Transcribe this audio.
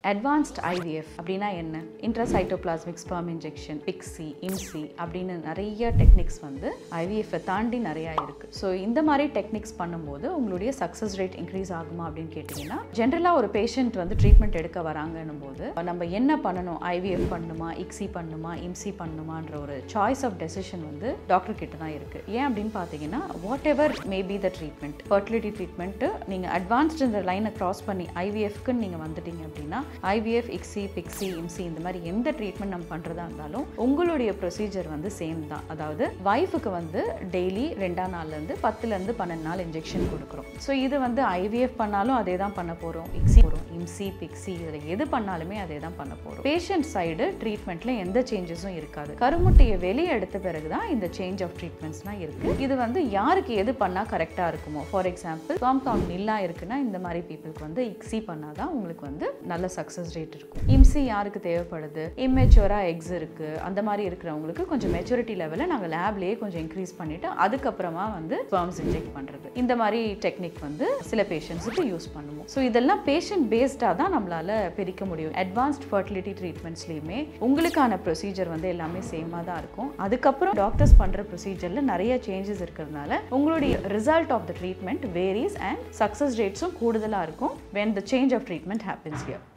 advanced IVF அப்படின்னா என்ன intracytoplasmic sperm injection PICSI IMSI அப்படின்னு நிறைய டெக்னிக்ஸ் வந்து ஐவிஎஃப்பை தாண்டி நிறையா இருக்கு ஸோ இந்த மாதிரி டெக்னிக்ஸ் பண்ணும்போது உங்களுடைய சக்ஸஸ் ரேட் இன்க்ரீஸ் ஆகுமா அப்படின்னு கேட்டிங்கன்னா ஜென்ரலாக ஒரு பேஷண்ட் வந்து ட்ரீட்மெண்ட் எடுக்க வராங்கன்னும் போது நம்ம என்ன பண்ணணும் ஐவிஎஃப் பண்ணணுமா இக்ஸி பண்ணணுமா இம்சி பண்ணணுமான்ற ஒரு சாய்ஸ் ஆஃப் டெசிஷன் வந்து டாக்டர் கிட்ட தான் இருக்கு ஏன் அப்படின்னு பார்த்தீங்கன்னா whatever maybe the treatment fertility treatment நீங்கள் அட்வான்ஸ்ட் இந்த லைனை கிராஸ் பண்ணி ஐவிஎஃப்க்குன்னு நீங்கள் வந்துட்டீங்க அப்படின்னா ஐவிஎஃப் இக்ஸி பிக்ஸி இம்சி இந்த மாதிரி எந்த ட்ரீட்மெண்ட் நம்ம பண்ணுறதா இருந்தாலும் உங்களுடைய ப்ரொசீஜர் வந்து சேம் தான் அதாவது ஒய்ஃபுக்கு வந்து டெய்லி ரெண்டாம் நாள்லேருந்து பத்துலேருந்து பன்னெண்டு நாள் இன்ஜெக்ஷன் கொடுக்குறோம் ஸோ இது வந்து ஐவிஎஃப் பண்ணாலும் அதே தான் பண்ண போகிறோம் இக்ஸி போகிறோம் இம்சி பிக்ஸி இதில் எது பண்ணாலுமே அதே தான் பண்ண போகிறோம் பேஷண்ட் சைடு ட்ரீட்மெண்ட்டில் எந்த சேஞ்சஸும் இருக்காது கருமுட்டையை வெளியே எடுத்த பிறகு தான் இந்த சேஞ்ச் ஆஃப் ட்ரீட்மெண்ட்ஸ்லாம் இருக்குது இது வந்து யாருக்கு எது பண்ணால் கரெக்டாக இருக்குமோ ஃபார் எக்ஸாம்பிள் ஸ்பெர்ம் கவுண்ட் நில்லா இருக்குன்னா இந்த மாதிரி பீப்புளுக்கு வந்து இக்ஸி பண்ணால் தான் உங்களுக்கு வந்து நல்ல சக்ஸஸ் ரேட் இருக்கும் இம்சி யாருக்கு தேவைப்படுது இம்மெச்சுவராக எக்ஸ் இருக்குது அந்த மாதிரி இருக்கிறவங்களுக்கு கொஞ்சம் மெச்சூரிட்டி லெவலில் நாங்கள் லேப்லேயே கொஞ்சம் இன்க்ரீஸ் பண்ணிவிட்டு அதுக்கப்புறமா வந்து ஸ்பெர்ம்ஸ் இன்ஜெக்ட் பண்ணுறது இந்த மாதிரி டெக்னிக் வந்து சில பேஷண்ட்ஸுக்கு யூஸ் பண்ணுவோம் ஸோ இதெல்லாம் பேஷண்ட் பேஸ்டாக தான் நம்மளால் பிரிக்க முடியும் அட்வான்ஸ்ட் ஃபர்டிலிட்டி ட்ரீட்மெண்ட்ஸ்லையுமே உங்களுக்கான ப்ரொசீஜர் வந்து எல்லாமே சேமாக தான் இருக்கும் அதுக்கப்புறம் டாக்டர்ஸ் பண்ணுற ப்ரொசீஜரில் நிறைய சேஞ்சஸ் இருக்கிறதுனால உங்களுடைய result of the treatment varies and success ரேட்ஸும் கூடுதலாக இருக்கும் when the change of treatment happens here